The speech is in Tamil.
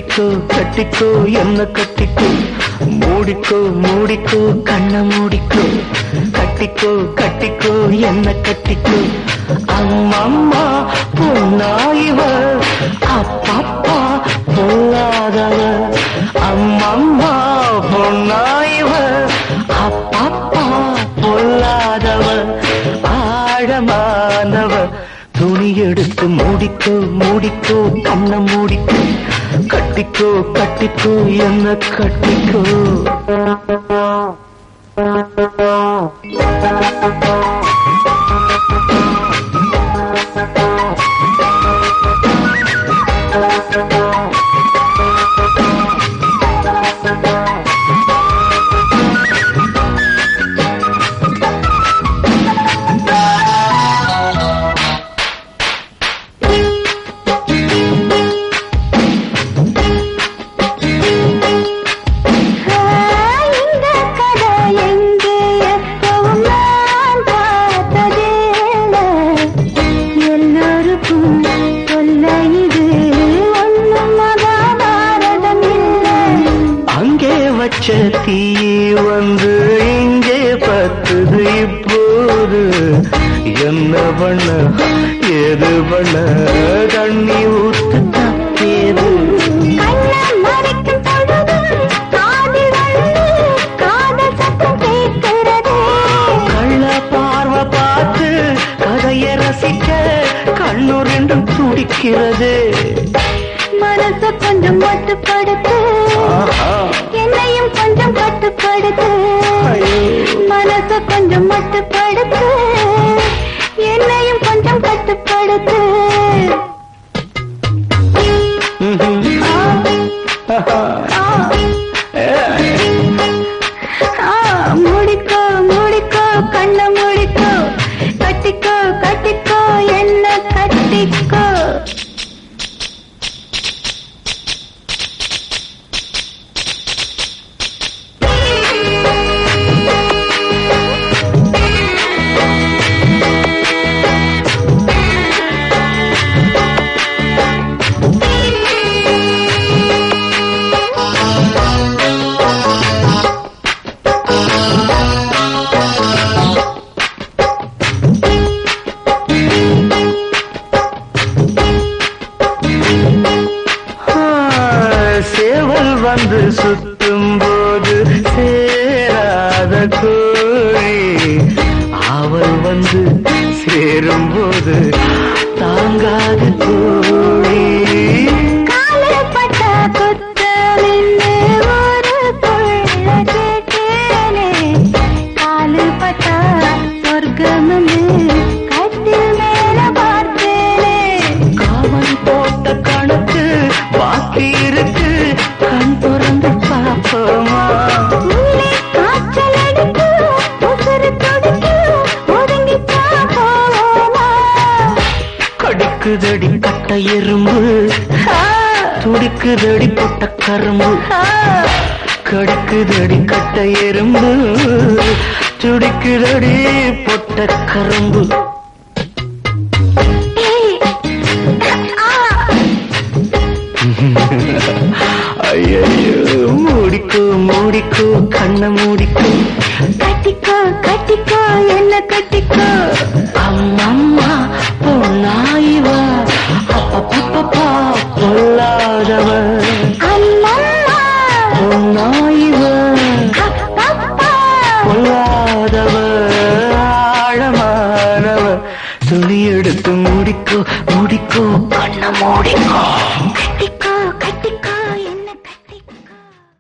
கட்டிக்கோ கட்டிக்கோ என்ன கட்டிக்கோ மூடிக்கோ மூடிக்கோ கண்ண மூடிக்கோ கட்டிக்கோ கட்டிக்கோ என்ன கட்டிக்கோ அம்மம்மா பொன்னாயிவ அப்பப்பா பொல்லாதவ அம்மம்மா பொன்னாயிவ அப்பப்பா பொல்லாதவ ஆழமானவ துணி எடுத்து மூடிக்கோ மூடிக்கோ கண்ண மூடிக்கோ கட்டிக்கோ கட்டிக்கோ என்ன கட்டிக்கோ இந்த கதை எங்கே எப்பவும் நான் பார்த்ததில்லை எல்லோருக்கும் சொல்ல இது ஒன்றும் மகாபாரதம் இல்லை அங்கே வச்ச தீ வந்து இங்கே பத்துது இப்போது என்ன பண்ண ஏது பண்ண தண்ணி ஊத்து தப்பேது கண்ணம் மறைக்கும் பொழுதும் காதில் வந்து காதல் சத்தம் கேட்கிறதே கள்ள பார்வை பார்த்து கதையை ரசிக்க கண்ணு ரெண்டும் துடிக்கிறது மனசு கொஞ்சம் மட்டுப்படுத்து ஆஹா. என்னையும் கொஞ்சம் கட்டுப்படுத்து ஐயோ. மனசு கொஞ்சம் மட்டுப்படுத்து என்னையும் கொஞ்சம் கட்டுப்படுத்து ம்ஹும். ஆஹா. ஆ, மூடிக்கோ மூடிக்கோ கண்ண மூடிக்கோ கட்டிக்கோ கட்டிக்கோ என்ன கட்டிக்கோ ஆ, சேவல் வந்து சுத்தும் போது சேராத கோழி அவள் வந்து சேரும் போது தாங்காத கோழி காலப்பட்ட குத்தமின்னு ஒரு கொள்ள கேட்டேனே காலுப்பட்ட சொர்க்கம்னு கட்டில் மேல பார்த்தேனே காவல் போட்ட கணக்கு பாக்கி இருக்கு கண் திறந்து பார்ப்போமா உள்ளே காய்ச்சல் அடிக்கு உசுறு துடிக்கு ஒதுங்கி போவோமா கடிக்குதடி கட்ட எறும்பு துடிக்குதடி பொட்ட கரும்பு கடிக்குதடி கட்ட எறும்பு துடிக்குதடி பொட்ட கரும்பு ஏய், ஆ, ஐயோ மூடிக்கோ மூடிக்கோ கண்ண மூடிக்கோ கட்டிக்கோ கட்டிக்கோ என்ன கட்டிக்கோ அம்மம்மா பொன்னாயிவ அப்பப்பப்பா பொல்லாதவ அம்மம்மா பொன்னாயிவ அப்பப்பா பொல்லாதவ ஆழமானவ துணி எடுத்து மூடிக்கோ மூடிக்கோ கண்ண மூடிக்கோ கட்டிக்கோ